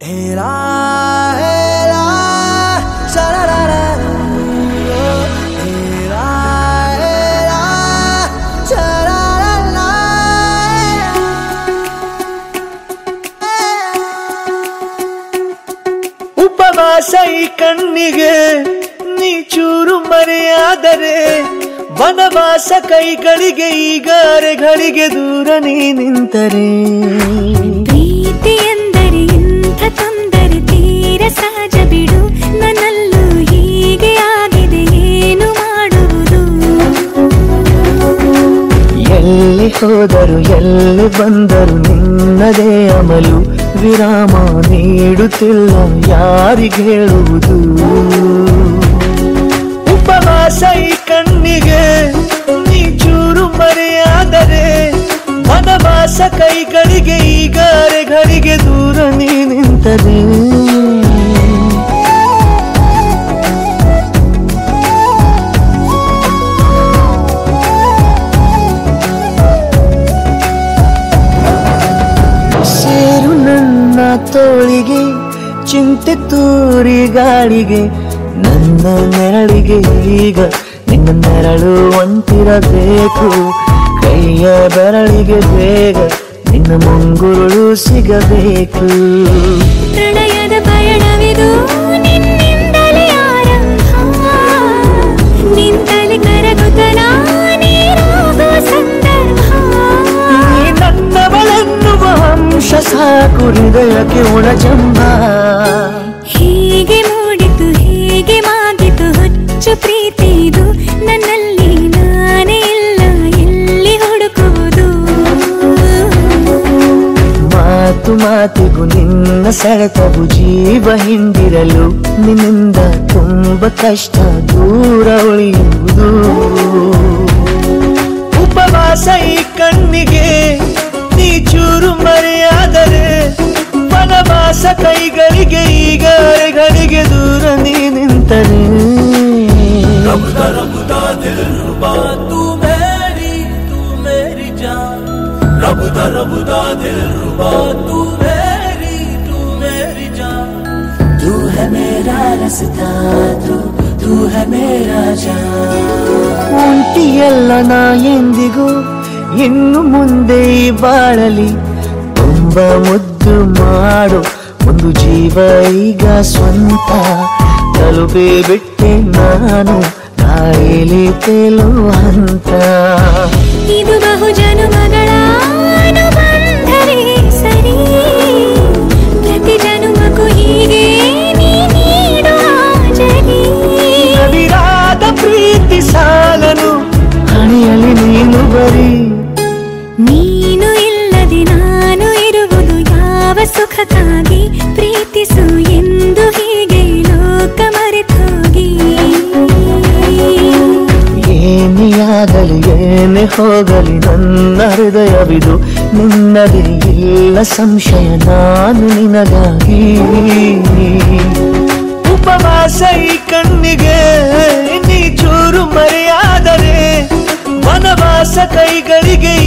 Era, era, sha-la-la-la, oh, era, era, sha-la-la-la, ಉಪವಾಸ ಈ ಕಣ್ಣಿಗೆ ನೀ ಚೂರು ಮರೆಯಾದರೆ ವನವಾಸ ಕೈಗಳಿಗೆ ಈಗಾರೆಗಳಿಗೆ ದೂರ ನೀ ನಿಂತರೆ ಪ್ರೀತಿ ಎಂದರೆ ಇಂಥ ತೊಂದರೆ ತೀರ ಸಹಜ ಬಿಡು ನನ್ನಲ್ಲೂ ಹೀಗೆ ಆಗಿದೆ ಏನು ಮಾಡುವುದು ಎಲ್ಲಿ ಹೋದರು ಎಲ್ಲಿ ಬಂದರು ನಿನ್ನದೇ ಅಮಲು ವಿರಾಮ ನೀಡುತ್ತಿಲ್ಲ ಯಾರಿಗೆ ಹೇಳುವುದು ಉಪವಾಸ ಈ ಕಣ್ಣಿಗೆ ನೀ ಚೂರು ಮರೆಯಾದರೆ ವನವಾಸ ಕೈಗಳಿಗೆ ಈಗಾರೆಗಳಿಗೆ ದೂರ ನೀ ನಿಂತರೆ ಸೇರು ನನ್ನ ತೋಳಿಗೆ ಚಿಂತೆ ತೂರಿ ಗಾಳಿಗೆ ನನ್ನ ನೆರಳಿಗೆ ಈಗ ನಿನ್ನ ನೆರಳು ಒಂಟಿರಬೇಕು ಕೈಯ ಬೆರಳಿಗೆ ಬೇಗ ನಿನ್ನ ಮುಂಗುರುಳು ಸಿಗಬೇಕು ಪ್ರಣಯದ ಪಯಣವಿದು ನಿನ್ನಿಂದಲೇ ಆರಂಭ ನಿಂತಲೇ ಕರಗುತ್ತ ನಾನೇರೋಗೋ ಸಂದರ್ಭ ನೀ ನನ್ನವಳೆನ್ನುವ ಅಂಶ ಸಾಕು ಹೃದಯಕ್ಕೆ ಒಳಜಂಬ ಹೀಗೆ ಮೂಡಿತು ಹೀಗೆ ಮಾಗಿತು ಹುಚ್ಚು ಪ್ರೀತಿ ಇದು ನನ್ನಲ್ಲಿ ನಾನೇ ಇಲ್ಲ ಎಲ್ಲಿ ಹುಡುಕುವುದು ಮಾತು ಮಾತಿಗೂ ನಿನ್ನ ಸೆಳೆತವು ಜೀವ ಹಿಂದಿರಲು ನಿನ್ನಿಂದ ತುಂಬ ಕಷ್ಟ ದೂರ ಉಳಿಯುವುದು ಉಪವಾಸ ಈ ಕಣ್ಣಿಗೆ ನೀ ಚೂರು ಮರೆಯಾದರೆ ವನವಾಸ ಕೈಗಳಿಗೆ ಈಗಾರೆಗಳಿಗೆ ದೂರ ನೀ ನಿಂತರೆ रबुदा रबुदा दिल रुबा तू मेरी तू मेरी जान रबुदा रबुदा दिल रुबा तू मेरी तू मेरी जान तू है मेरा रास्ता तू तू है मेरा जान ಒಂಟಿಯಲ್ಲ ನಾ ಎಂದಿಗೂ ಇನ್ನು ಮುಂದೆ ಈ ಬಾಳಲಿ ತುಂಬ ಮುದ್ದು ಮಾಡು ಒಂದು ಜೀವ ಈಗ ಸ್ವಂತ ತಲುಪಿ ಬಿಟ್ಟೆ ನಾನು ಕಾಯಿಲಿ ತೇಲುವ ಹಂತ ಇದು ಬಹು ಜನುಮಗಳ ಅನುಬಂಧವೇ ಸರಿ ಪ್ರತಿ ಜನುಮಕ್ಕೂ ಹೀಗೆ ನೀ ನೀಡುವ ಜರಿ ನವಿರಾದ ಪ್ರೀತಿ ಸಾಲನು ಹಣಿಯಲಿ ನೀನು ಬರೀ ನೀನು ಇಲ್ಲದೆ ನಾನು ಇರುವುದು ಯಾವ ಸುಖಕ್ಕಾಗಿ ಪ್ರೀತಿಸು ಎಂದು ಹೀಗೆ ಲೋಕ ಮರೆತೋಗಿ ಏನಿಯಾಗಲಿ ಏನೇ ಹೋಗಲಿ ನನ್ನ ಹೃದಯವಿದು ನಿನ್ನದೇ ಇಲ್ಲ ಸಂಶಯ ನಾನು ನಿನಗಾಗಿ ಉಪವಾಸ ಈ ಕಣ್ಣಿಗೆ ನೀ ಚೂರು ಮರೆಯಾದರೆ ವನವಾಸ ಕೈಗಳಿಗೆ